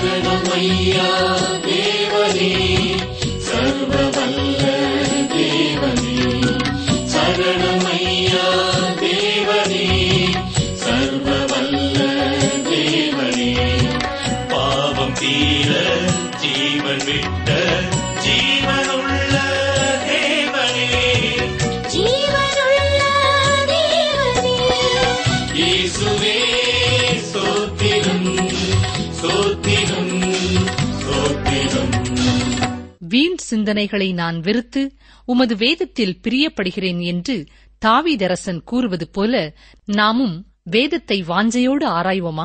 சரணமையா தேவனே சர்வ வல்ல தேவனே சரணமையா தேவனே சர்வ வல்ல தேவனே பாவம் தீர ஜீவன் விட்ட ஜீவனுள்ள தேவனே ஜீவனுள்ள தேவனே இயேசுவே ஸ்தோத்திரம் ஸ்தோத்திரம் ஸ்தோத்திரம் வீண் சிந்தனைகளை நான் வெறுத்து உமது வேதத்தில் பிரியப்படுகிறேன் என்று தாவீதரசன் கூறுவது போல நாமும் வேதத்தை வாஞ்சையோடு ஆராய்வோமா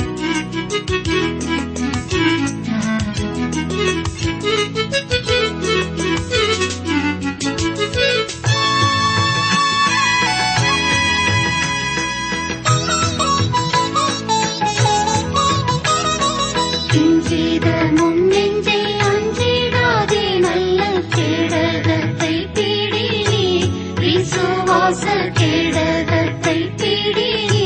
கிஞ்சித முன்னெஞ்சை அஞ்சிடாதே நல்ல கேடகத்தை பிடி நீ விசுவாச கேடகத்தை பிடி நீ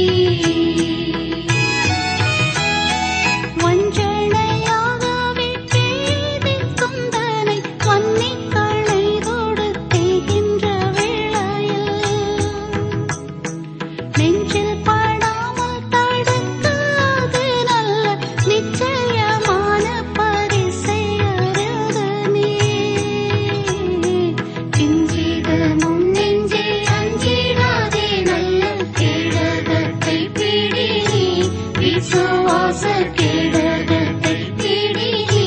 வஞ்சனையாக விட்டேதிக்கும் தனை வன்னிக்கணை கொடுத்தேகின்ற வேளையில் நெஞ்சில் படாமல் தடுக்காது நல்ல நிச்சயமான பரிசை அருது நீ கிஞ்சித முன்னெஞ்சே அஞ்சிடாதே நல்ல கேடகத்தை பிடி நீ விசுவாச கேடகத்தை பிடி நீ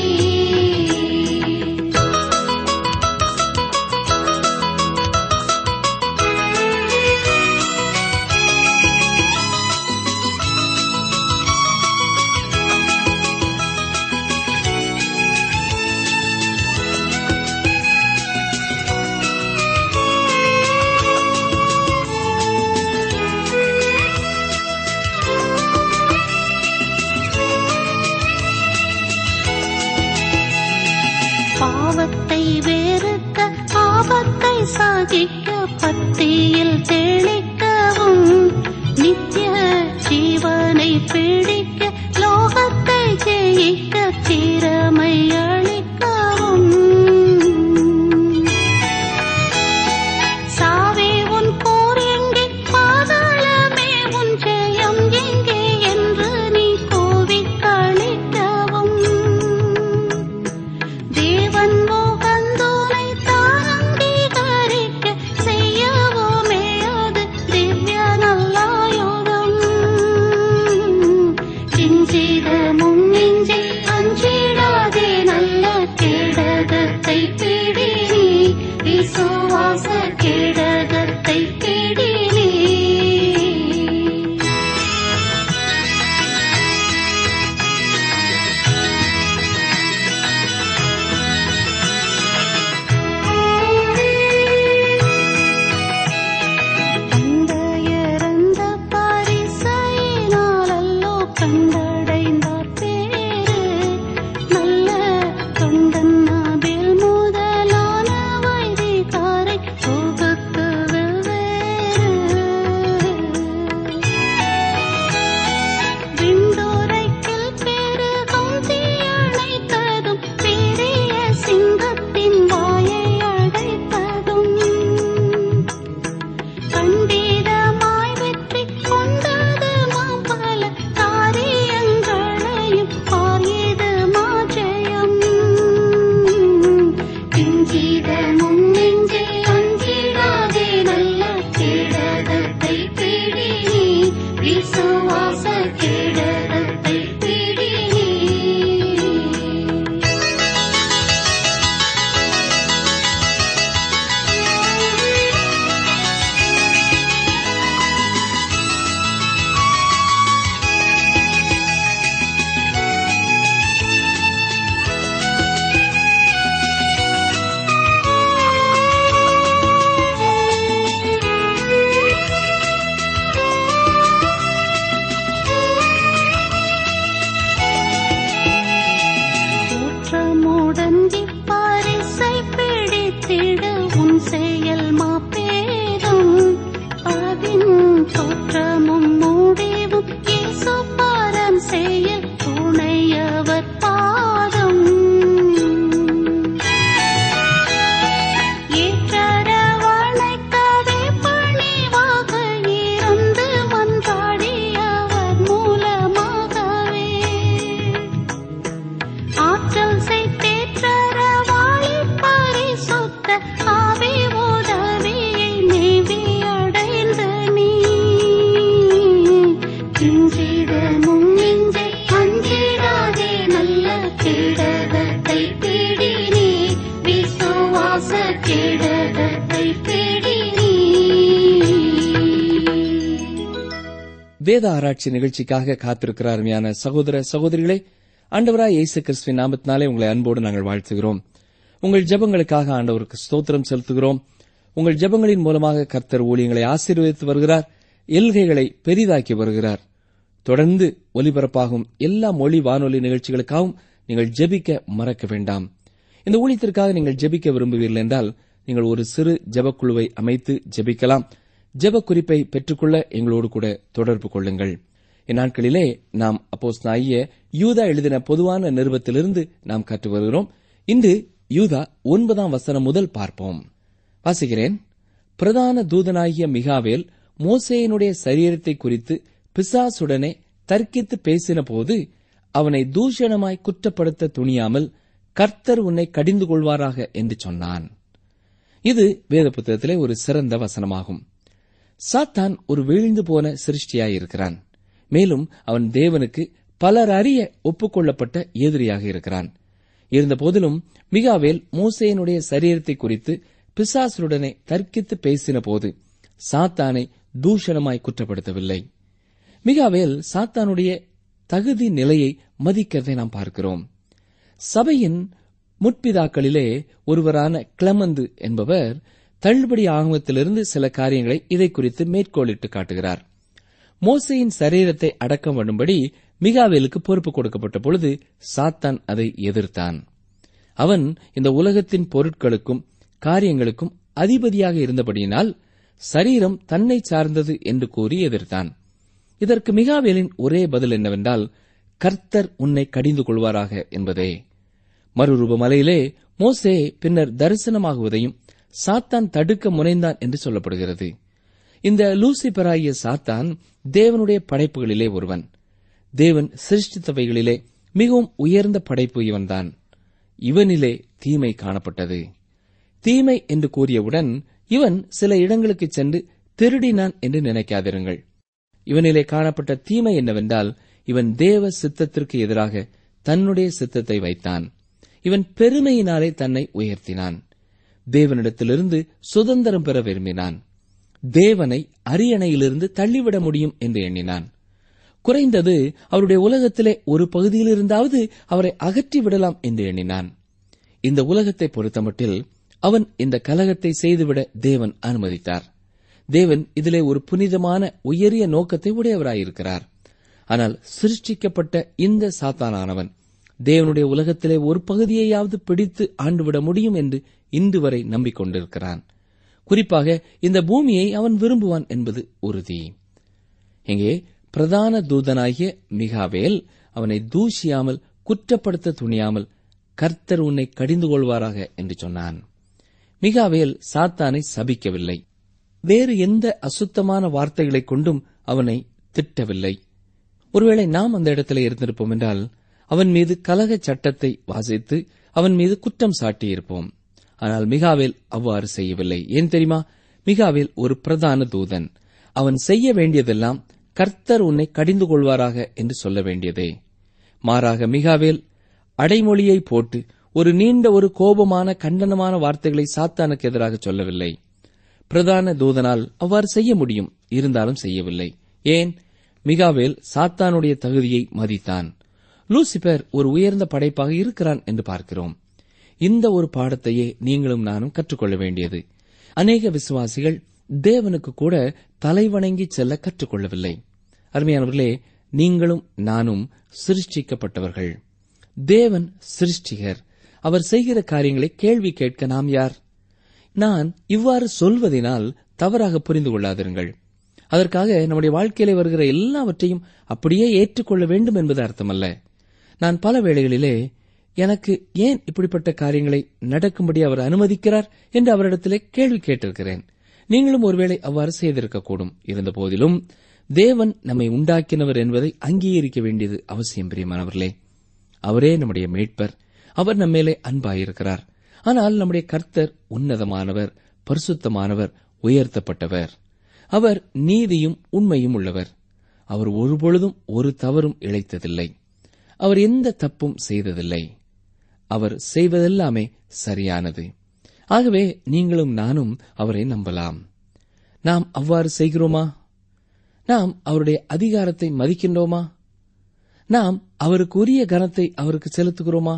பாவத்தை வெறுக்க ஆபத்தை சாதிக்க பத்தியில் தெளிக்கவும் நித்திய ஜீவனை பிடிக்க லோகத்தை ஜெயிக்க திறமை அளிக்கவும் சாவே உன் போர் எங்கே பாதாளமே உன் ஜெயம் எங்கே என்று நீ கோவிக் கழிக்கவும் தேவன் மோகந்தோனை தான் அங்கீகரிக்க செய்யவோமே அது திவ்ய நல்லாயுதம் கிஞ்சித முன்னிஞ்சை அஞ்சிடாதே நல்ல கேடகத்தை தேடினே விசுவாச கேடகத்தை தேடினே வேத ஆராய்ச்சி நிகழ்ச்சிக்காக காத்திருக்கிற அருமையான சகோதர சகோதரிகளே ஆண்டவராய் இயேசு கிறிஸ்துவின் நாமத்தினாலே உங்களை அன்போடு நாங்கள் வாழ்த்துகிறோம் உங்கள் ஜெபங்களுக்காக ஆண்டவருக்கு ஸ்தோத்திரம் செலுத்துகிறோம் உங்கள் ஜெபங்களின் மூலமாக கர்த்தர் ஊழியங்களை ஆசீர்வதித்து வருகிறார் எல்கைகளை பெரிதாக்கி வருகிறார் தொடர்ந்து ஒலிபரப்பாகும் எல்லா மொழி வானொலி நிகழ்ச்சிகளுக்காகவும் நீங்கள் ஜெபிக்க மறக்க வேண்டாம் இந்த ஊழியத்திற்காக நீங்கள் ஜெபிக்க விரும்புவீர்கள் என்றால் நீங்கள் ஒரு சிறு ஜெபக்குழுவை அமைத்து ஜெபிக்கலாம் ஜெப குறிப்பை பெற்றுக்கொள்ள எங்களோடு கூட தொடர்பு கொள்ளுங்கள் இந்நாட்களிலே நாம் அப்போஸ் நாய யூதா எழுதின பொதுவான நிருபத்திலிருந்து நாம் கற்று வருகிறோம் இன்று யூதா ஒன்பதாம் வசனம் முதல் பார்ப்போம் வாசிக்கிறேன் பிரதான தூதனாகிய மிகாவேல் மோசேயினுடைய சரீரத்தை குறித்து பிசாசுடனே தர்க்கித்து பேசின போது அவனை தூஷணமாய் குற்றப்படுத்த துணியாமல் கர்த்தர் உன்னை கடிந்து கொள்வாராக என்று சொன்னான் இது வேத புத்தகத்திலே ஒரு சிறந்த வசனமாகும் சாத்தான் ஒரு வீழ்ந்து போன சிருஷ்டியாயிருக்கிறான் மேலும் அவன் தேவனுக்கு பலர் அறிய ஒப்புக்கொள்ளப்பட்ட எதிரியாக இருக்கிறான் இருந்தபோதிலும் மிகாவேல் மோசேயினுடைய சரீரத்தை குறித்து பிசாசுடனே தர்க்கித்து பேசின போது சாத்தானை தூஷணமாய் குற்றப்படுத்தவில்லை மிகாவேல் சாத்தானுடைய தகுதி நிலையை மதிக்கிறதை நாம் பார்க்கிறோம் சபையின் முற்பிதாக்களிலே ஒருவரான கிளமந்து என்பவர் தள்ளுபடி ஆகமத்திலிருந்து சில காரியங்களை இதை குறித்து மேற்கோளிட்டு காட்டுகிறார் மோசையின் சரீரத்தை அடக்கம் பண்ணும்படி மிகாவேலுக்கு பொறுப்பு கொடுக்கப்பட்ட பொழுது சாத்தான் அதை எதிர்த்தான் அவன் இந்த உலகத்தின் பொருட்களுக்கும் காரியங்களுக்கும் அதிபதியாக இருந்தபடியினால் சரீரம் தன்னை சார்ந்தது என்று கூறி எதிர்த்தான் இதற்கு மிகாவேலின் ஒரே பதில் என்னவென்றால் கர்த்தர் உன்னை கடிந்து கொள்வாராக என்பதே மறுரூப மலையிலே மோசே பின்னர் தரிசனமாகுவதையும் சாத்தான் தடுக்க முனைந்தான் என்று சொல்லப்படுகிறது இந்த லூசிபராகிய சாத்தான் தேவனுடைய படைப்புகளிலே ஒருவன் தேவன் சிருஷ்டித்தவைகளிலே மிகவும் உயர்ந்த படைப்பு இவன்தான் இவனிலே தீமை காணப்பட்டது தீமை என்று கூறியவுடன் இவன் சில இடங்களுக்கு சென்று திருடினான் என்று நினைக்காதிருங்கள் இவனிலே காணப்பட்ட தீமை என்னவென்றால் இவன் தேவ சித்தத்திற்கு எதிராக தன்னுடைய சித்தத்தை வைத்தான் இவன் பெருமையினாலே தன்னை உயர்த்தினான் தேவனிடத்திலிருந்து சுதந்திரம் பெற விரும்பினான் தேவனை அரியணையிலிருந்து தள்ளிவிட முடியும் என்று எண்ணினான் குறைந்தது அவருடைய உலகத்திலே ஒரு பகுதியிலிருந்தாவது அவரை அகற்றி விடலாம் என்று எண்ணினான் இந்த உலகத்தை பொறுத்தமட்டில் அவன் இந்த கலகத்தை செய்துவிட தேவன் அனுமதித்தார் தேவன் இதிலே ஒரு புனிதமான உயரிய நோக்கத்தை உடையவராயிருக்கிறார் ஆனால் சிருஷ்டிக்கப்பட்ட இந்த சாத்தானானவன் தேவனுடைய உலகத்திலே ஒரு பகுதியையாவது பிடித்து ஆண்டுவிட முடியும் என்று இன்று வரை நம்பிக்கொண்டிருக்கிறான் குறிப்பாக இந்த பூமியை அவன் விரும்புவான் என்பது உறுதி இங்கே பிரதான தூதனாகிய மிகாவேல் அவனை தூஷியாமல் குற்றப்படுத்த துணியாமல் கர்த்தர் உன்னை கடிந்து கொள்வாராக என்று சொன்னான் மிகாவேல் சாத்தானை சபிக்கவில்லை வேறு எந்த அசுத்தமான வார்த்தைகளைக் கொண்டும் அவனை திட்டவில்லை ஒருவேளை நாம் அந்த இடத்துல இருந்திருப்போம் என்றால் அவன் மீது கலக சட்டத்தை வாசித்து அவன் மீது குற்றம் சாட்டியிருப்போம் ஆனால் மிகாவேல் அவ்வாறு செய்யவில்லை ஏன் தெரியுமா மிகாவேல் ஒரு பிரதான தூதன் அவன் செய்ய வேண்டியதெல்லாம் கர்த்தர் உன்னை கடிந்து கொள்வாராக என்று சொல்ல வேண்டியதே மாறாக மிகாவேல் அடைமொழியை போட்டு ஒரு நீண்ட ஒரு கோபமான கண்டனமான வார்த்தைகளை சாத்தானுக்கு எதிராக சொல்லவில்லை பிரதான தூதனால் அவ்வாறு செய்ய முடியும் இருந்தாலும் செய்யவில்லை ஏன் மிகாவேல் சாத்தானுடைய தகுதியை மதித்தான் லூசிபர் ஒரு உயர்ந்த படைப்பாக இருக்கிறான் என்று பார்க்கிறோம் இந்த ஒரு பாடத்தையே நீங்களும் நானும் கற்றுக்கொள்ள வேண்டியது அநேக விசுவாசிகள் தேவனுக்கு கூட தலைவணங்கி செல்ல கற்றுக்கொள்ளவில்லை அருமையானவர்களே நீங்களும் நானும் சிருஷ்டிக்கப்பட்டவர்கள் தேவன் சிருஷ்டிகர் அவர் செய்கிற காரியங்களை கேள்வி கேட்க நாம் யார் நான் இவ்வாறு சொல்வதனால் தவறாக புரிந்து கொள்ளாதிருங்கள் அதற்காக நம்முடைய வாழ்க்கையிலே வருகிற எல்லாவற்றையும் அப்படியே ஏற்றுக்கொள்ள வேண்டும் என்பது அர்த்தமல்ல நான் பல வேளைகளிலே எனக்கு ஏன் இப்படிப்பட்ட காரியங்களை நடக்கும்படி அவர் அனுமதிக்கிறார் என்று அவரிடத்திலே கேள்வி கேட்டிருக்கிறேன் நீங்களும் ஒருவேளை அவ்வாறு செய்திருக்கக்கூடும் இருந்தபோதிலும் தேவன் நம்மை உண்டாக்கினவர் என்பதை அங்கீகரிக்க வேண்டியது அவசியம் பிரியமானவர்களே அவரே நம்முடைய மீட்பர் அவர் நம்மேலே அன்பாயிருக்கிறார் ஆனால் நம்முடைய கர்த்தர் உன்னதமானவர் பரிசுத்தமானவர் உயர்த்தப்பட்டவர் அவர் நீதியும் உண்மையும் உள்ளவர் அவர் ஒருபொழுதும் ஒரு தவறும் இழைத்ததில்லை அவர் எந்த தப்பும் செய்ததில்லை அவர் செய்வதெல்லாமே சரியானது ஆகவே நீங்களும் நானும் அவரை நம்பலாம் நாம் அவ்வாறு செய்கிறோமா நாம் அவருடைய அதிகாரத்தை மதிக்கின்றோமா நாம் அவருக்கு உரிய கனத்தை அவருக்கு செலுத்துகிறோமா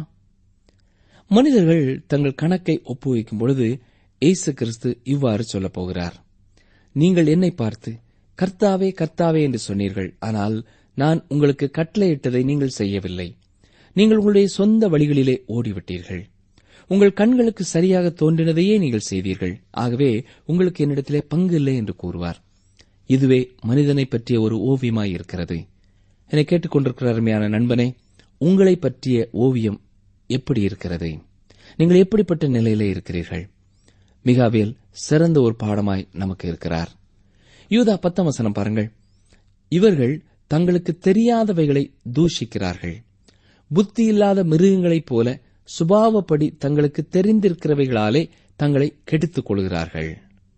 மனிதர்கள் தங்கள் கணக்கை ஒப்புவிக்கும் பொழுது இயேசு கிறிஸ்து இவ்வாறு சொல்லப் போகிறார் நீங்கள் என்னை பார்த்து கர்த்தாவே கர்த்தாவே என்று சொன்னீர்கள் ஆனால் நான் உங்களுக்கு கட்டளையிட்டதை நீங்கள் செய்யவில்லை நீங்கள் உங்களுடைய சொந்த வழிகளிலே ஓடிவிட்டீர்கள் உங்கள் கண்களுக்கு சரியாக தோன்றினதையே நீங்கள் செய்தீர்கள் ஆகவே உங்களுக்கு என்னிடத்திலே பங்கு இல்லை என்று கூறுவார் இதுவே மனிதனை பற்றிய ஒரு ஓவியமாய் இருக்கிறது என்னை கேட்டுக்கொண்டிருக்கிற அருமையான நண்பனே உங்களை பற்றிய ஓவியம் எப்படி இருக்கிறது நீங்கள் எப்படிப்பட்ட நிலையிலே இருக்கிறீர்கள் மிகாவேல் சிறந்த ஒரு பாடமாய் நமக்கு இருக்கிறார் யூதா பத்தாம் வசனம் பாருங்கள் இவர்கள் தங்களுக்கு தெரியாதவைகளை தூஷிக்கிறார்கள் புத்தி இல்லாத மிருகங்களைப் போல சுபாவப்படி தங்களுக்கு தெரிந்திருக்கிறவைகளாலே தங்களை கெடுத்துக் கொள்கிறார்கள்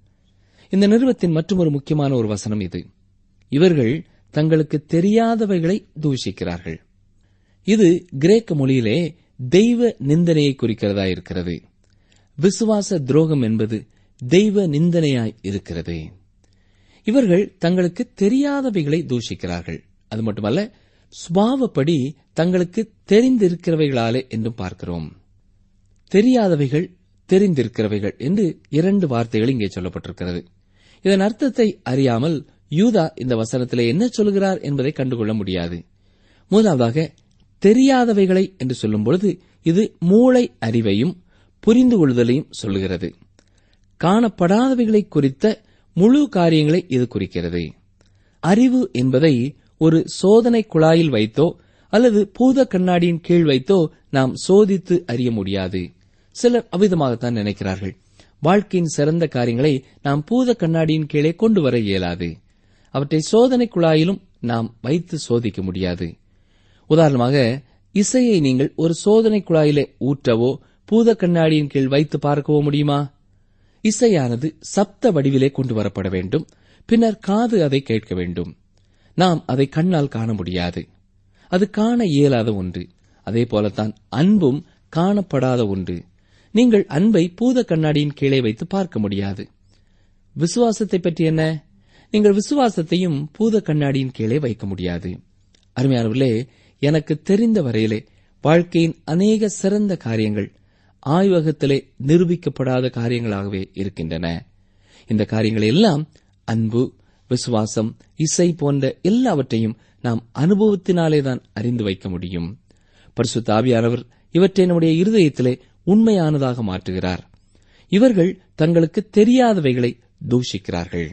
இந்த நிறுவத்தின் மற்றொரு முக்கியமான ஒரு வசனம் இது இவர்கள் தங்களுக்கு தெரியாதவைகளை தூஷிக்கிறார்கள் இது கிரேக்க மொழியிலே தெய்வ நிந்தனையை குறிக்கிறதா இருக்கிறது விசுவாச துரோகம் என்பது தெய்வ நிந்தனையாய் இருக்கிறது இவர்கள் தங்களுக்கு தெரியாதவைகளை தூஷிக்கிறார்கள் அது மட்டுமல்ல சுபாவப்படி தங்களுக்கு தெரிந்திருக்கிறவைகளாலே என்றும் பார்க்கிறோம் தெரியாதவைகள் தெரிந்திருக்கிறவைகள் என்று இரண்டு வார்த்தைகள் இங்கே சொல்லப்பட்டிருக்கிறது இதன் அர்த்தத்தை அறியாமல் யூதா இந்த வசனத்திலே என்ன சொல்கிறார் என்பதை கண்டுகொள்ள முடியாது முதலாவதாக தெரியாதவைகளை என்று சொல்லும் பொழுது இது மூளை அறிவையும் புரிந்து கொள்ளுதலையும் சொல்லுகிறது காணப்படாதவைகளை குறித்த முழு காரியங்களை இது குறிக்கிறது அறிவு என்பதை ஒரு சோதனை குழாயில் வைத்தோ அல்லது பூத கண்ணாடியின் கீழ் வைத்தோ நாம் சோதித்து அறிய முடியாது சிலர் அவ்விதமாகத்தான் நினைக்கிறார்கள் வாழ்க்கையின் சிறந்த காரியங்களை நாம் பூத கண்ணாடியின் கீழே கொண்டு வர இயலாது அவற்றை சோதனை குழாயிலும் நாம் வைத்து சோதிக்க முடியாது உதாரணமாக இசையை நீங்கள் ஒரு சோதனை குழாயிலே ஊற்றவோ பூத கண்ணாடியின் கீழ் வைத்து பார்க்கவோ முடியுமா இசையானது சப்த வடிவிலே கொண்டு வரப்பட வேண்டும் பின்னர் காது அதை கேட்க வேண்டும் நாம் அதை கண்ணால் காண முடியாது அது காண இயலாத ஒன்று அதே போலத்தான் அன்பும் காணப்படாத ஒன்று நீங்கள் அன்பை பூத கண்ணாடியின் கீழே வைத்து பார்க்க முடியாது விசுவாசத்தை பற்றி என்ன நீங்கள் விசுவாசத்தையும் பூத கண்ணாடியின் கீழே வைக்க முடியாது அருமையானவர்களே எனக்கு தெரிந்த வரையிலே வாழ்க்கையின் அநேக சிறந்த காரியங்கள் ஆய்வகத்திலே நிரூபிக்கப்படாத காரியங்களாகவே இருக்கின்றன இந்த காரியங்கள் எல்லாம் அன்பு விசுவாசம் இசை போன்ற எல்லாவற்றையும் நாம் அனுபவத்தினாலேதான் அறிந்து வைக்க முடியும் பரிசுத்த ஆவியானவர் இவற்றை நம்முடைய இருதயத்திலே உண்மையானதாக மாற்றுகிறார் இவர்கள் தங்களுக்கு தெரியாதவைகளை தூஷிக்கிறார்கள்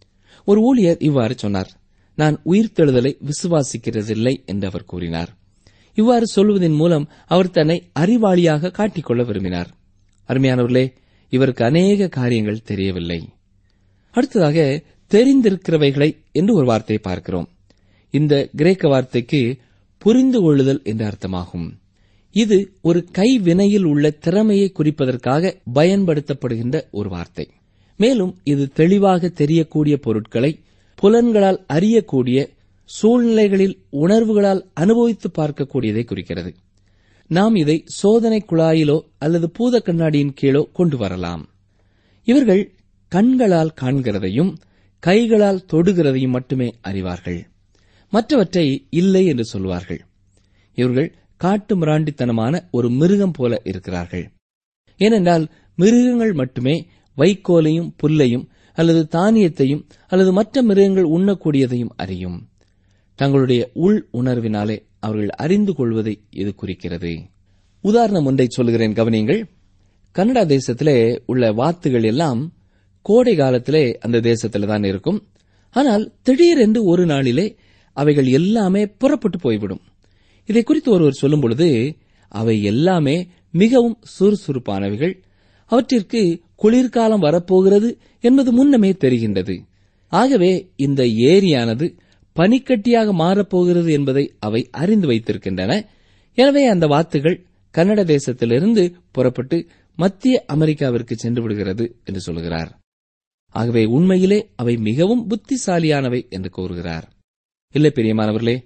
ஒரு ஊழியர் இவ்வாறு சொன்னார் நான் உயிர்த்தெழுதலை விசுவாசிக்கிறதில்லை என்று அவர் கூறினார் இவ்வாறு சொல்வதன் மூலம் அவர் தன்னை அறிவாளியாக காட்டிக்கொள்ள விரும்பினார் அருமையானவர்களே இவருக்கு அநேக காரியங்கள் தெரியவில்லை அடுத்ததாக தெரிந்திருக்கிறவைகளை என்று ஒரு வார்த்தையை பார்க்கிறோம் இந்த கிரேக்க வார்த்தைக்கு புரிந்து கொள்ளுதல் என்று அர்த்தமாகும் இது ஒரு கைவினையில் உள்ள திறமையை குறிப்பதற்காக பயன்படுத்தப்படுகின்ற ஒரு வார்த்தை மேலும் இது தெளிவாக தெரியக்கூடிய பொருட்களை புலன்களால் அறியக்கூடிய சூழ்நிலைகளில் உணர்வுகளால் அனுபவித்து பார்க்கக்கூடியதை குறிக்கிறது நாம் இதை சோதனை குழாயிலோ அல்லது பூத கண்ணாடியின் கீழோ கொண்டு வரலாம் இவர்கள் கண்களால் காண்கிறதையும் கைகளால் தொடுகிறதையும் மட்டுமே அறிவார்கள் மற்றவற்றை இல்லை என்று சொல்வார்கள் இவர்கள் காட்டு மிராண்டித்தனமான ஒரு மிருகம் போல இருக்கிறார்கள் ஏனென்றால் மிருகங்கள் மட்டுமே வைக்கோலையும் புல்லையும் அல்லது தானியத்தையும் அல்லது மற்ற மிருகங்கள் உண்ணக்கூடியதையும் அறியும் தங்களுடைய உள் உணர்வினாலே அவர்கள் அறிந்து கொள்வதை இது குறிக்கிறது உதாரணம் ஒன்றை சொல்கிறேன் கவனியுங்கள் கனடா தேசத்திலே உள்ள வாத்துகள் எல்லாம் கோடை காலத்திலே அந்த தேசத்திலே தான் இருக்கும் ஆனால் திடீரென்று ஒரு நாளிலே அவைகள் எல்லாமே புறப்பட்டு போய்விடும் இதை குறித்து ஒருவர் சொல்லும் பொழுது அவை எல்லாமே மிகவும் சுறுசுறுப்பானவைகள் அவற்றிற்கு குளிர்காலம் வரப்போகிறது என்பது முன்னமே தெரிகின்றது ஆகவே இந்த ஏரியானது பனிக்கட்டியாக மாறப்போகிறது என்பதை அவை அறிந்து வைத்திருக்கின்றன எனவே அந்த வாத்துகள் கன்னட தேசத்திலிருந்து புறப்பட்டு மத்திய அமெரிக்காவிற்கு சென்று விடுகிறது என்று சொல்கிறார் ஆகவே உண்மையிலே அவை மிகவும் புத்திசாலியானவை என்று கூறுகிறார் இல்லை பிரியமானவர்களே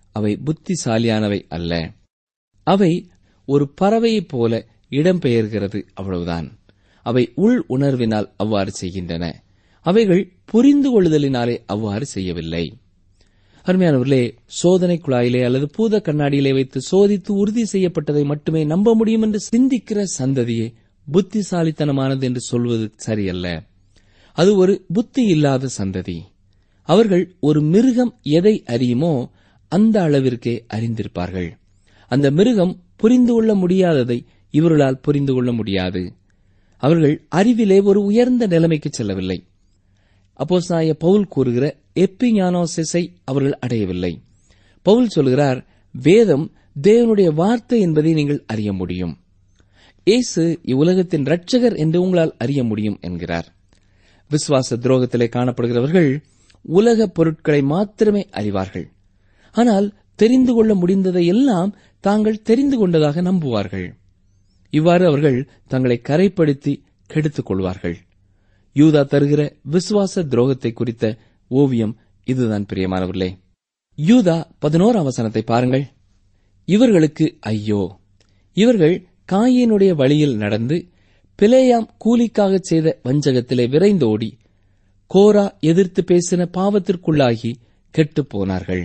அவை புத்திசாலியானவை அல்ல அவை ஒரு பறவையைப் போல இடம்பெயர்கிறது அவ்வளவுதான் அவை உள் உணர்வினால் அவ்வாறு செய்கின்றன அவைகள் புரிந்து கொள்ளுதலினாலே அவ்வாறு செய்யவில்லை அருமையானவர்களே சோதனை குழாயிலே அல்லது பூத கண்ணாடியிலே வைத்து சோதித்து உறுதி செய்யப்பட்டதை மட்டுமே நம்ப முடியும் என்று சிந்திக்கிற சந்ததியே புத்திசாலித்தனமானது என்று சொல்வது சரியல்ல அது ஒரு புத்தி இல்லாத சந்ததி அவர்கள் ஒரு மிருகம் எதை அறியுமோ அந்த அளவிற்கே அறிந்திருப்பார்கள் அந்த மிருகம் புரிந்து கொள்ள முடியாததை இவர்களால் புரிந்து கொள்ள முடியாது அவர்கள் அறிவிலே ஒரு உயர்ந்த நிலைமைக்கு செல்லவில்லை அப்போஸ்தாய பவுல் கூறுகிற எப்பிஞானோசிஸை அவர்கள் அடையவில்லை பவுல் சொல்கிறார் வேதம் தேவனுடைய வார்த்தை என்பதை நீங்கள் அறிய முடியும் இயேசு இவ்வுலகத்தின் இரட்சகர் என்று உங்களால் அறிய முடியும் என்கிறார் விசுவாச துரோகத்திலே காணப்படுகிறவர்கள் உலக பொருட்களை மாத்திரமே அறிவார்கள் ஆனால் தெரிந்து கொள்ள முடிந்ததை எல்லாம் தாங்கள் தெரிந்து கொண்டதாக நம்புவார்கள் இவ்வாறு அவர்கள் தங்களை கரைப்படுத்தி கெடுத்துக் கொள்வார்கள் யூதா தருகிற விசுவாச துரோகத்தை குறித்த ஓவியம் இதுதான் பிரியமானவர்களே யூதா பதினோராம் வசனத்தை பாருங்கள் இவர்களுக்கு ஐயோ இவர்கள் காயினுடைய வழியில் நடந்து பிலேயாம் கூலிக்காகச் செய்த வஞ்சகத்திலே விரைந்தோடி கோரா எதிர்த்து பேசின பாவத்திற்குள்ளாகி கெட்டுப் போனார்கள்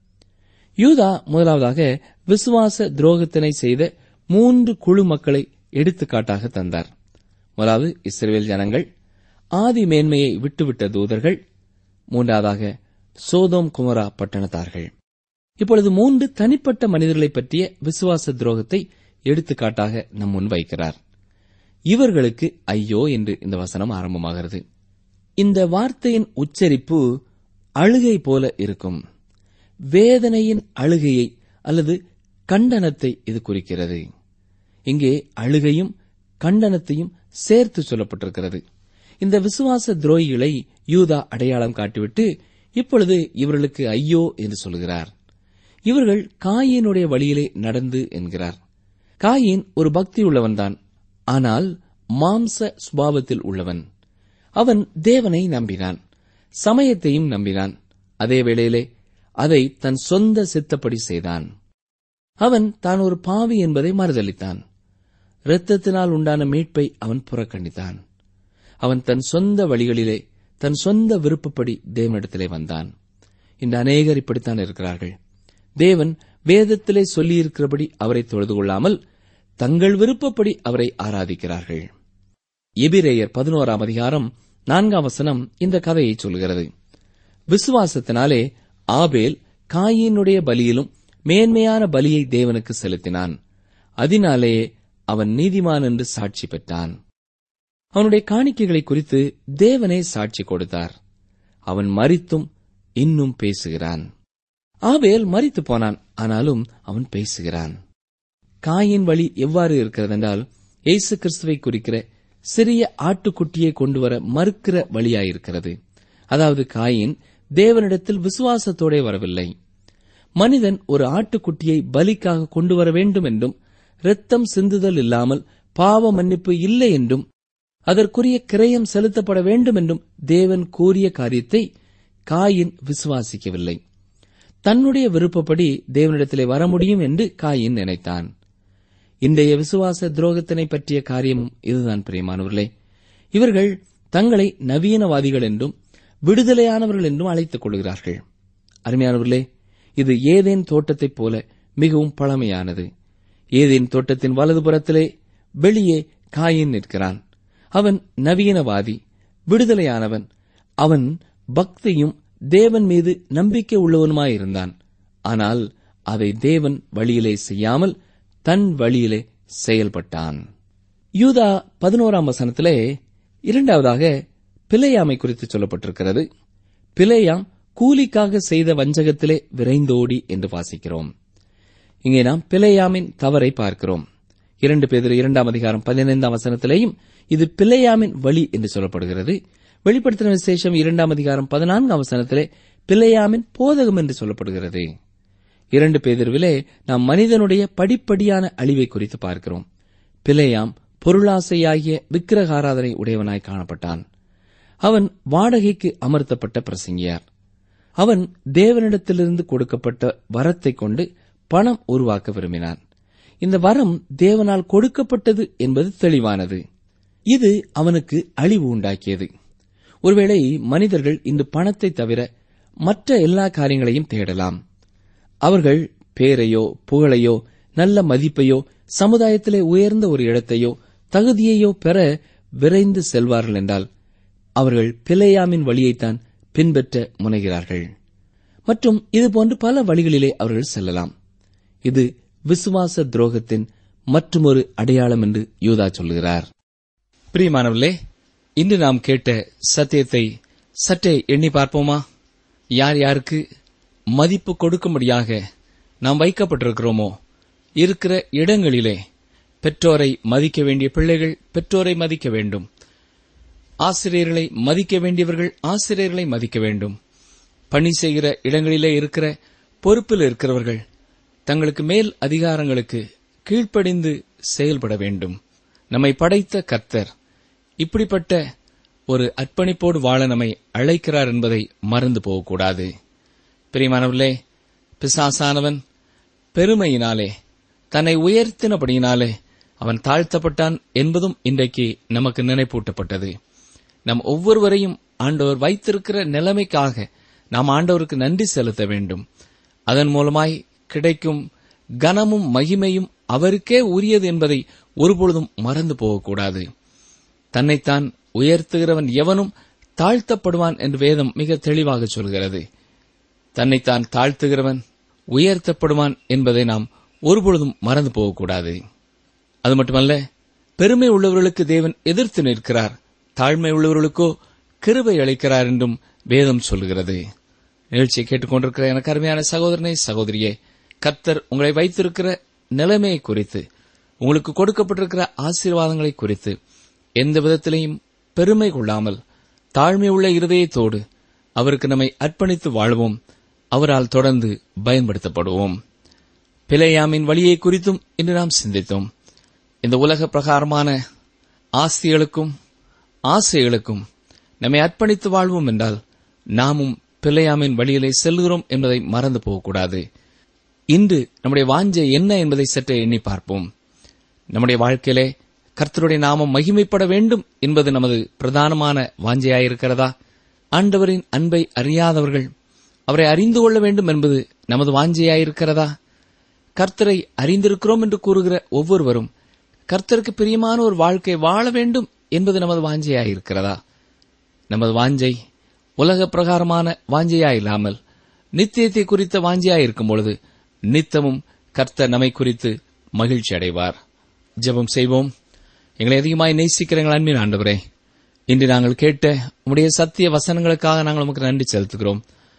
யூதா முதலாவதாக விசுவாச துரோகத்தினை செய்த மூன்று குழு மக்களை எடுத்துக்காட்டாக தந்தார் முதலாவது இஸ்ரேல் ஜனங்கள் ஆதி மேன்மையை விட்டுவிட்ட தூதர்கள் மூன்றாவதாக சோதோம் குமரா பட்டணத்தார்கள் இப்பொழுது மூன்று தனிப்பட்ட மனிதர்களைப் பற்றிய விசுவாச துரோகத்தை எடுத்துக்காட்டாக நம் முன் வைக்கிறார் இவர்களுக்கு ஐயோ என்று இந்த வசனம் ஆரம்பமாகிறது இந்த வார்த்தையின் உச்சரிப்பு அழுகை போல இருக்கும் வேதனையின் அழுகையை அல்லது கண்டனத்தை இது குறிக்கிறது இங்கே அழுகையும் கண்டனத்தையும் சேர்த்து சொல்லப்பட்டிருக்கிறது இந்த விசுவாச துரோகிகளை யூதா அடையாளம் காட்டிவிட்டு இப்பொழுது இவர்களுக்கு ஐயோ என்று சொல்கிறார் இவர்கள் காயினுடைய வழியிலே நடந்து என்கிறார் காயின் ஒரு பக்தி உள்ளவன்தான் ஆனால் மாம்ச சுபாவத்தில் உள்ளவன் அவன் தேவனை நம்பினான் சமயத்தையும் நம்பினான் அதே வேளையிலே அதை தன் சொந்த சித்தப்படி செய்தான் அவன் தான் ஒரு பாவி என்பதை மறுதளித்தான் இரத்தத்தினால் உண்டான மீட்பை அவன் புறக்கணித்தான் அவன் தன் சொந்த வழிகளிலே தன் சொந்த விருப்பப்படி தேவனிடத்திலே வந்தான் இந்த அநேகர் இப்படித்தான் இருக்கிறார்கள் தேவன் வேதத்திலே சொல்லியிருக்கிறபடி அவரை தொழுது கொள்ளாமல் தங்கள் விருப்பப்படி அவரை ஆராதிக்கிறார்கள் எபிரேயர் பதினோராம் அதிகாரம் நான்காம் வசனம் இந்த கதையை சொல்கிறது விசுவாசத்தினாலே ஆபேல் காயினுடைய பலியிலும் மேன்மையான பலியை தேவனுக்கு செலுத்தினான் அதனாலேயே அவன் நீதிமான் என்று சாட்சி பெற்றான் அவனுடைய காணிக்கைகளை குறித்து தேவனே சாட்சி கொடுத்தார் அவன் மறித்தும் இன்னும் பேசுகிறான் ஆபேல் மறித்து போனான் ஆனாலும் அவன் பேசுகிறான் காயின் வழி எவ்வாறு இருக்கிறது என்றால் இயேசு கிறிஸ்துவை குறிக்கிற சிறிய ஆட்டுக்குட்டியை கொண்டு வர மறுக்கிற வழியாயிருக்கிறது அதாவது காயின் தேவனிடத்தில் விசுவாசத்தோடே வரவில்லை மனிதன் ஒரு ஆட்டுக்குட்டியை பலிக்காக கொண்டு வர வேண்டும் என்றும் இரத்தம் சிந்துதல் இல்லாமல் பாவ மன்னிப்பு இல்லை என்றும் அதற்குரிய கிரயம் செலுத்தப்பட வேண்டும் என்றும் தேவன் கூறிய காரியத்தை காயின் விசுவாசிக்கவில்லை தன்னுடைய விருப்பப்படி தேவனிடத்திலே வர முடியும் என்று காயின் நினைத்தான் இன்றைய விசுவாச துரோகத்தினை பற்றிய காரியமும் இதுதான் பிரியமானவர்களே இவர்கள் தங்களை நவீனவாதிகள் என்றும் விடுதலையானவர்கள் என்றும் அழைத்துக் கொள்கிறார்கள் அருமையானவர்களே இது ஏதேன் தோட்டத்தைப் போல மிகவும் பழமையானது ஏதேன் தோட்டத்தின் வலதுபுறத்திலே வெளியே காயின் நிற்கிறான் அவன் நவீனவாதி விடுதலையானவன் அவன் பக்தியும் தேவன் மீது நம்பிக்கை உள்ளவனுமாயிருந்தான் ஆனால் அதை தேவன் வழியிலே செய்யாமல் தன் வழியிலே செயல்பட்டான் யூதா பதினோராம் வசனத்திலே இரண்டாவதாக பிழையாமை குறித்து சொல்லப்பட்டிருக்கிறது பிழையாம் கூலிக்காக செய்த வஞ்சகத்திலே விரைந்தோடி என்று வாசிக்கிறோம் இங்கே நாம் பிழையாமின் தவறை பார்க்கிறோம் இரண்டு பேர் இரண்டாம் அதிகாரம் பதினைந்தாம் வசனத்திலேயும் இது பிழையாமின் வழி என்று சொல்லப்படுகிறது வெளிப்படுத்தின விசேஷம் இரண்டாம் அதிகாரம் பதினான்காம் வசனத்திலே பிழையாமின் போதகம் என்று சொல்லப்படுகிறது இரண்டு பேதிர்விலே நாம் மனிதனுடைய படிப்படியான அழிவை குறித்து பார்க்கிறோம் பிழையாம் பொருளாசையாகிய விக்கிரகாராதனை உடையவனாய் காணப்பட்டான் அவன் வாடகைக்கு அமர்த்தப்பட்ட பிரசங்கியார் அவன் தேவனிடத்திலிருந்து கொடுக்கப்பட்ட வரத்தை கொண்டு பணம் உருவாக்க விரும்பினான் இந்த வரம் தேவனால் கொடுக்கப்பட்டது என்பது தெளிவானது இது அவனுக்கு அழிவு உண்டாக்கியது ஒருவேளை மனிதர்கள் இன்று பணத்தை தவிர மற்ற எல்லா காரியங்களையும் தேடலாம் அவர்கள் பேரையோ புகழையோ நல்ல மதிப்பையோ சமுதாயத்திலே உயர்ந்த ஒரு இடத்தையோ தகுதியையோ பெற விரைந்து செல்வார்கள் என்றால் அவர்கள் பிழையாமின் வழியைத்தான் பின்பற்ற முனைகிறார்கள் மற்றும் இதுபோன்று பல வழிகளிலே அவர்கள் செல்லலாம் இது விசுவாச துரோகத்தின் மற்றுமொரு அடையாளம் என்று யூதா சொல்கிறார் பிரியமானவர்களே இன்று நாம் கேட்ட சத்தியத்தை சற்றே எண்ணி பார்ப்போமா யார் யாருக்கு மதிப்பு கொடுக்கும்படியாக நாம் வைக்கப்பட்டிருக்கிறோமோ இருக்கிற இடங்களிலே பெற்றோரை மதிக்க வேண்டிய பிள்ளைகள் பெற்றோரை மதிக்க வேண்டும் ஆசிரியர்களை மதிக்க வேண்டியவர்கள் ஆசிரியர்களை மதிக்க வேண்டும் பணி செய்கிற இடங்களிலே இருக்கிற பொறுப்பில் இருக்கிறவர்கள் தங்களுக்கு மேல் அதிகாரங்களுக்கு கீழ்ப்படிந்து செயல்பட வேண்டும் நம்மை படைத்த கர்த்தர் இப்படிப்பட்ட ஒரு அர்ப்பணிப்போடு வாழ நம்மை அழைக்கிறார் என்பதை மறந்து போகக்கூடாது பிரியமானவர்களே பிசாசானவன் பெருமையினாலே தன்னை உயர்த்தினபடியினாலே அவன் தாழ்த்தப்பட்டான் என்பதும் இன்றைக்கு நமக்கு நினைப்பூட்டப்பட்டது நம் ஒவ்வொருவரையும் ஆண்டவர் வைத்திருக்கிற நிலைமைக்காக நாம் ஆண்டவருக்கு நன்றி செலுத்த வேண்டும் அதன் மூலமாய் கிடைக்கும் கனமும் மகிமையும் அவருக்கே உரியது என்பதை ஒருபொழுதும் மறந்து போகக்கூடாது தன்னைத்தான் உயர்த்துகிறவன் எவனும் தாழ்த்தப்படுவான் என்று வேதம் மிக தெளிவாக சொல்கிறது தன்னைத்தான் தாழ்த்துகிறவன் உயர்த்தப்படுவான் என்பதை நாம் ஒருபொழுதும் மறந்து போகக்கூடாது அது மட்டுமல்ல பெருமை உள்ளவர்களுக்கு தேவன் எதிர்த்து நிற்கிறார் தாழ்மை உள்ளவர்களுக்கோ கிருபை அளிக்கிறார் என்றும் வேதம் சொல்கிறது நிகழ்ச்சியை கேட்டுக்கொண்டிருக்கிற எனக்கு அருமையான சகோதரனை சகோதரியே கர்த்தர் உங்களை வைத்திருக்கிற நிலைமையை குறித்து உங்களுக்கு கொடுக்கப்பட்டிருக்கிற ஆசீர்வாதங்களை குறித்து எந்த விதத்திலையும் பெருமை கொள்ளாமல் தாழ்மை உள்ள இருதயத்தோடு அவருக்கு நம்மை அர்ப்பணித்து வாழ்வோம் அவரால் தொடர்ந்து பயன்படுத்தப்படுவோம் பிழையாமின் வழியை குறித்தும் இன்று நாம் சிந்தித்தோம் இந்த உலக பிரகாரமான ஆஸ்திகளுக்கும் ஆசைகளுக்கும் நம்மை அர்ப்பணித்து வாழ்வோம் என்றால் நாமும் பிழையாமின் வழியிலே செல்கிறோம் என்பதை மறந்து போகக்கூடாது இன்று நம்முடைய வாஞ்சை என்ன என்பதை சற்றே எண்ணி பார்ப்போம் நம்முடைய வாழ்க்கையிலே கர்த்தருடைய நாமம் மகிமைப்பட வேண்டும் என்பது நமது பிரதானமான வாஞ்சையாயிருக்கிறதா ஆண்டவரின் அன்பை அறியாதவர்கள் அவரை அறிந்து கொள்ள வேண்டும் என்பது நமது வாஞ்சையாயிருக்கிறதா கர்த்தரை அறிந்திருக்கிறோம் என்று கூறுகிற ஒவ்வொருவரும் கர்த்தருக்கு பிரியமான ஒரு வாழ்க்கை வாழ வேண்டும் என்பது நமது வாஞ்சையாயிருக்கிறதா நமது வாஞ்சை உலக பிரகாரமான வாஞ்சையாயில்லாமல் நித்தியத்தை குறித்த வாஞ்சையாயிருக்கும் பொழுது நித்தமும் கர்த்தர் நம்மை குறித்து மகிழ்ச்சி அடைவார் ஜெபம் செய்வோம் எங்களை அதிகமாய் நேசிக்கிற எங்கள் அன்பின் ஆண்டவரே இன்று நாங்கள் கேட்ட உம்முடைய சத்திய வசனங்களுக்காக நாங்கள் உமக்கு நன்றி செலுத்துகிறோம்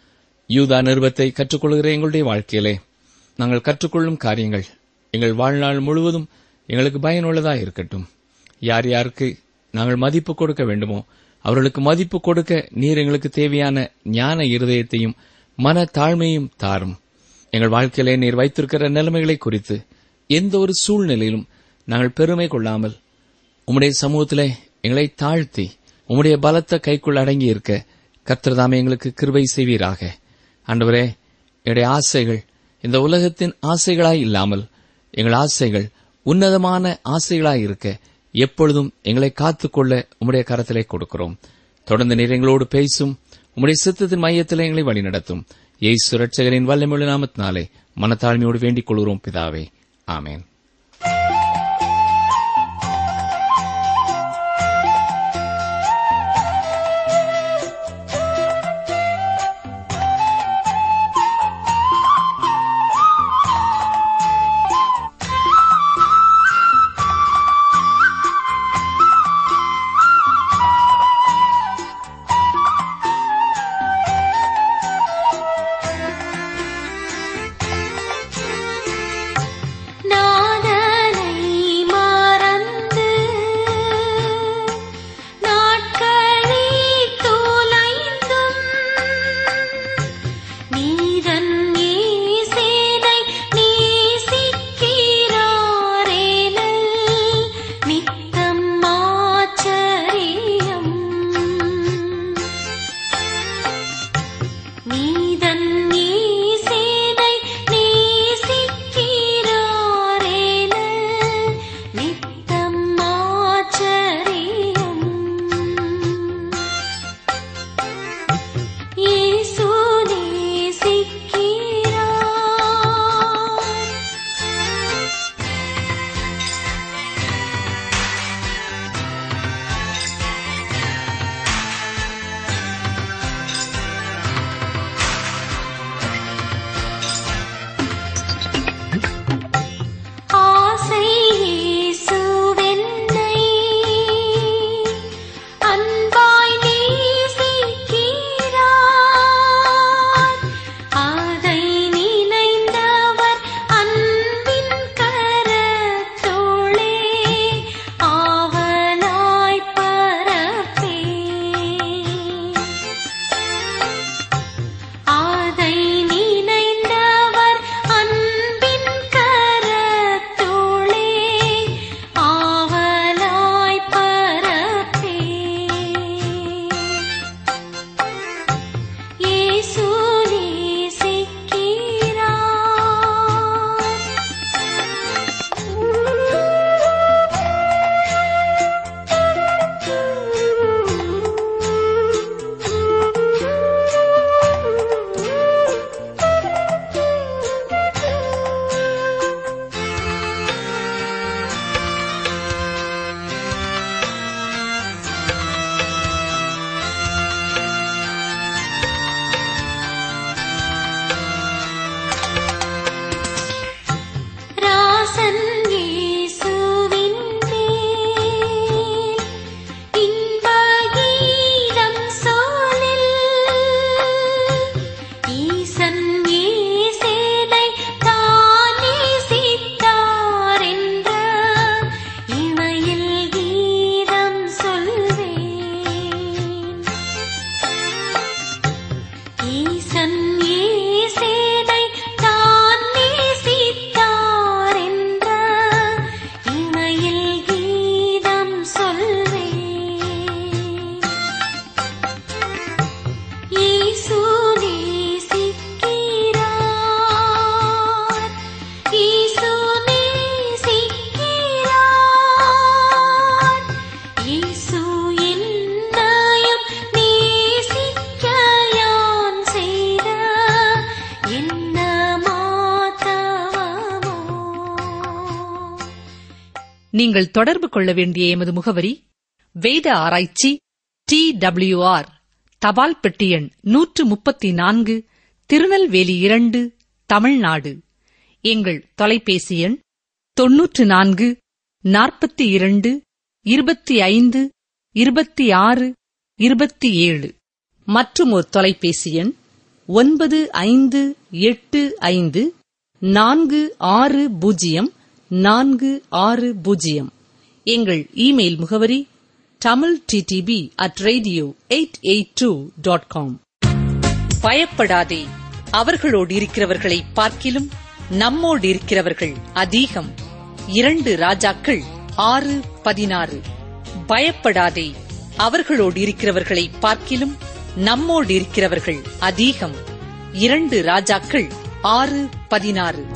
யூதா நிருபத்தை கற்றுக்கொள்கிற எங்களுடைய வாழ்க்கையிலே நாங்கள் கற்றுக்கொள்ளும் காரியங்கள் எங்கள் வாழ்நாள் முழுவதும் எங்களுக்கு பயனுள்ளதாக இருக்கட்டும் யார் யாருக்கு நாங்கள் மதிப்பு கொடுக்க வேண்டுமோ அவர்களுக்கு மதிப்பு கொடுக்க நீர் எங்களுக்கு தேவையான ஞான இருதயத்தையும் மன தாழ்மையும் தாரும் எங்கள் வாழ்க்கையிலே நீர் வைத்திருக்கிற நிலைமைகளை குறித்து எந்த ஒரு சூழ்நிலையிலும் நாங்கள் பெருமை கொள்ளாமல் உம்முடைய சமூகத்திலே எங்களை தாழ்த்தி உம்முடைய பலத்த கைக்குள் அடங்கி இருக்க கர்த்தர்தாமே எங்களுக்கு கிருபை செய்வீராக ஆண்டவரே எங்களுடைய ஆசைகள் இந்த உலகத்தின் ஆசைகளாய் இல்லாமல் எங்கள் ஆசைகள் உன்னதமான ஆசைகளாய் இருக்க எப்பொழுதும் எங்களை காத்துக்கொள்ள உம்முடைய கரத்திலே கொடுக்கிறோம் தொடர்ந்து நீர் எங்களோடு பேசும் உம்முடைய சித்தத்தின் மையத்திலே எங்களை வழிநடத்தும் ஏசு ரட்சகரின் வல்லமுள்ள நாமத்தினாலே மனத்தாழ்மையோடு வேண்டிக் கொள்கிறோம் பிதாவே ஆமேன் நான் நீங்கள் தொடர்பு கொள்ள வேண்டிய எமது முகவரி வேத ஆராய்ச்சி டி ஆர் தபால் பெட்டி எண் நூற்று முப்பத்தி நான்கு திருநெல்வேலி இரண்டு தமிழ்நாடு எங்கள் தொலைபேசி எண் தொன்னூற்று நான்கு நாற்பத்தி இரண்டு இருபத்தி ஐந்து இருபத்தி ஆறு இருபத்தி ஏழு மற்றும் ஒரு தொலைபேசி எண் ஒன்பது ஐந்து எட்டு ஐந்து நான்கு ஆறு பூஜ்ஜியம் நான்கு ஆறு பூஜ்ஜியம் எங்கள் இமெயில் முகவரி Tamil DTP at radio eight eight two dot com பயப்படாதே அவர்களோடு இருக்கிறவர்களை பார்க்கிலும் நம்மோடு இருக்கிறவர்கள் அதிகம் இரண்டு ராஜாக்கள் ஆறு பதினாறு பயப்படாதே அவர்களோடு இருக்கிறவர்களை பார்க்கிலும் நம்மோடு இருக்கிறவர்கள் அதிகம் இரண்டு ராஜாக்கள் ஆறு பதினாறு